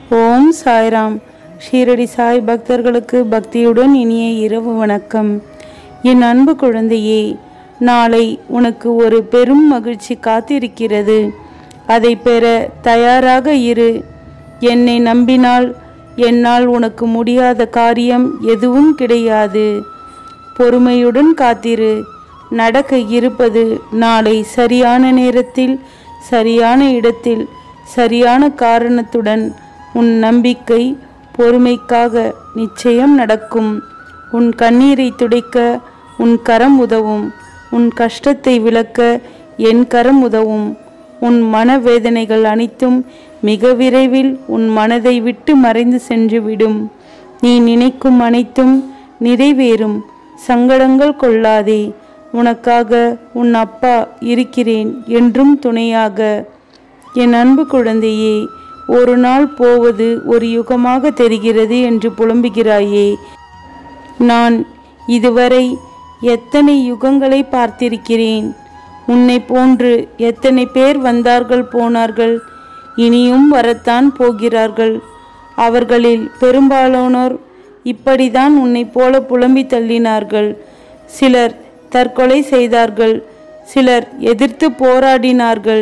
ஓம் சாய்ராம் ஷீரடி சாய் பக்தர்களுக்கு பக்தியுடன் இனிய இரவு வணக்கம் என் அன்பு குழந்தையே நாளை உனக்கு ஒரு பெரும் மகிழ்ச்சி காத்திருக்கிறது அதை பெற தயாராக இரு என்னை நம்பினால் என்னால் உனக்கு முடியாத காரியம் எதுவும் கிடையாது பொறுமையுடன் காத்திரு நடக்க இருப்பது நாளை சரியான நேரத்தில் சரியான இடத்தில் சரியான காரணத்துடன் உன் நம்பிக்கை பொறுமைக்காக நிச்சயம் நடக்கும் உன் கண்ணீரை துடைக்க உன் கரம் உதவும் உன் கஷ்டத்தை விளக்க என் கரம் உதவும் உன் மனவேதனைகள் அனைத்தும் மிக விரைவில் உன் மனதை விட்டு மறைந்து சென்றுவிடும் நீ நினைக்கும் அனைத்தும் நிறைவேறும் சங்கடங்கள் கொள்ளாதே உனக்காக உன் அப்பா இருக்கிறேன் என்றும் துணையாக என் அன்பு குழந்தையே ஒரு நாள் போவது ஒரு யுகமாக தெரிகிறது என்று புலம்புகிறாயே நான் இதுவரை எத்தனை யுகங்களை பார்த்திருக்கிறேன் உன்னை போன்று எத்தனை பேர் வந்தார்கள் போனார்கள் இனியும் வரத்தான் போகிறார்கள் அவர்களில் பெரும்பாலானோர் இப்படிதான் உன்னை போல புலம்பி தள்ளினார்கள் சிலர் தற்கொலை செய்தார்கள் சிலர் எதிர்த்து போராடினார்கள்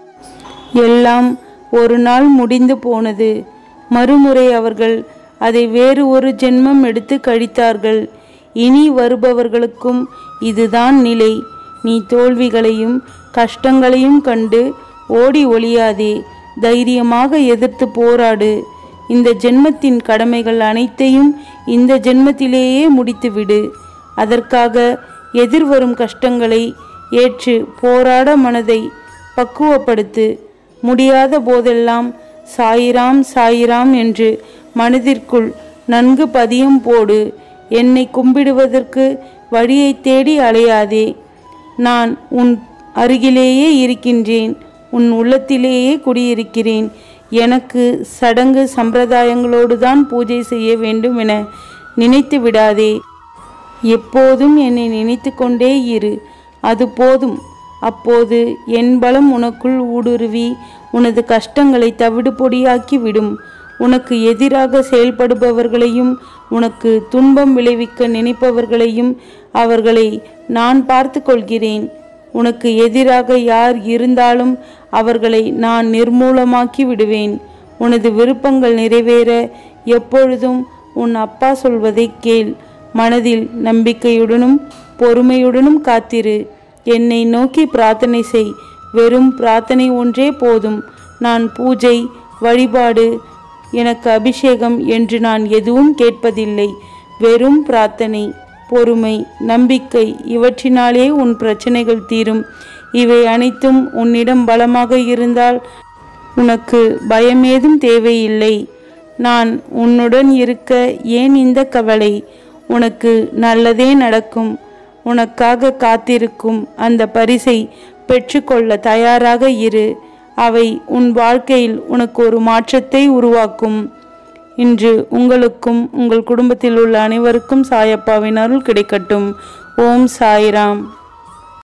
எல்லாம் ஒரு நாள் முடிந்து போனது மறுமுறை அவர்கள் அதை வேறு ஒரு ஜென்மம் எடுத்து கழித்தார்கள் இனி வருபவர்களுக்கும் இதுதான் நிலை நீ தோல்விகளையும் கஷ்டங்களையும் கண்டு ஓடி ஒளியாதே தைரியமாக எதிர்த்து போராடு இந்த ஜென்மத்தின் கடமைகள் அனைத்தையும் இந்த ஜென்மத்திலேயே முடித்துவிடு அதற்காக எதிர்வரும் கஷ்டங்களை ஏற்று போராட மனதை பக்குவப்படுத்து முடியாத போதெல்லாம் சாயிராம் சாயிராம் என்று மனதிற்குள் நன்கு பதியம் போடு என்னை கும்பிடுவதற்கு வழியை தேடி அலையாதே நான் உன் அருகிலேயே இருக்கின்றேன் உன் உள்ளத்திலேயே குடியிருக்கிறேன் எனக்கு சடங்கு சம்பிரதாயங்களோடு தான் பூஜை செய்ய வேண்டும் என நினைத்து விடாதே எப்போதும் என்னை நினைத்து கொண்டே இரு அது போதும் அப்போது என் பலம் உனக்குள் ஊடுருவி உனது கஷ்டங்களை தவிடு பொடியாக்கி விடும் உனக்கு எதிராக செயல்படுபவர்களையும் உனக்கு துன்பம் விளைவிக்க நினைப்பவர்களையும் அவர்களை நான் பார்த்து கொள்கிறேன் உனக்கு எதிராக யார் இருந்தாலும் அவர்களை நான் நிர்மூலமாக்கி விடுவேன் உனது விருப்பங்கள் நிறைவேற எப்பொழுதும் உன் அப்பா சொல்வதை கேள் மனதில் நம்பிக்கையுடனும் பொறுமையுடனும் காத்திரு என்னை நோக்கி பிரார்த்தனை செய் வெறும் பிரார்த்தனை ஒன்றே போதும் நான் பூஜை வழிபாடு எனக்கு அபிஷேகம் என்று நான் எதுவும் கேட்பதில்லை வெறும் பிரார்த்தனை பொறுமை நம்பிக்கை இவற்றினாலே உன் பிரச்சனைகள் தீரும் இவை அனைத்தும் உன்னிடம் பலமாக இருந்தால் உனக்கு பயமேதும் தேவையில்லை நான் உன்னுடன் இருக்க ஏன் இந்த கவலை உனக்கு நல்லதே நடக்கும் உனக்காக காத்திருக்கும் அந்த பரிசை பெற்றுக்கொள்ள தயாராக இரு அவை உன் வாழ்க்கையில் உனக்கு ஒரு மாற்றத்தை உருவாக்கும் இன்று உங்களுக்கும் உங்கள் குடும்பத்தில் உள்ள அனைவருக்கும் சாயப்பாவின் அருள் கிடைக்கட்டும் ஓம் சாய்ராம்